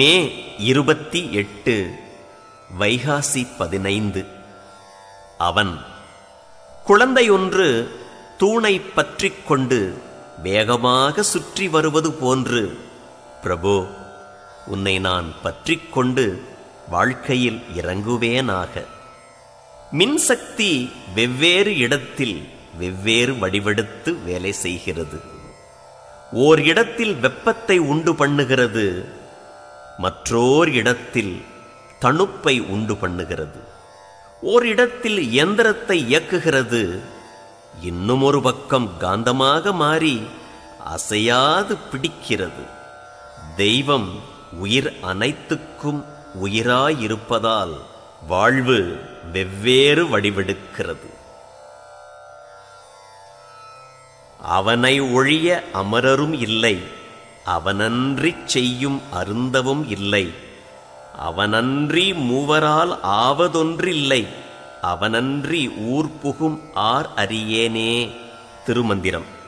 மே இருபத்தி எட்டு வைகாசி பதினைந்து அவன் குழந்தை ஒன்று தூணை பற்றிக் கொண்டு வேகமாக சுற்றி வருவது போன்று பிரபு உன்னை நான் பற்றிக் கொண்டு வாழ்க்கையில் இறங்குவேனாக மின்சக்தி வெவ்வேறு இடத்தில் வெவ்வேறு வடிவெடுத்து வேலை செய்கிறது ஓர் இடத்தில் வெப்பத்தை உண்டு பண்ணுகிறது மற்றோர் இடத்தில் தணுப்பை உண்டு பண்ணுகிறது ஓர் இடத்தில் எந்திரத்தை இயக்குகிறது இன்னும் ஒரு பக்கம் காந்தமாக மாறி அசையாது பிடிக்கிறது தெய்வம் உயிர் அனைத்துக்கும் உயிராயிருப்பதால் வாழ்வு வெவ்வேறு வடிவெடுக்கிறது அவனை ஒழிய அமரரும் இல்லை அவனன்றிச் செய்யும் அருந்தவும் இல்லை அவனன்றி மூவரால் ஆவதொன்றில்லை அவனன்றி ஊர் புகும் ஆர் அறியேனே திருமந்திரம்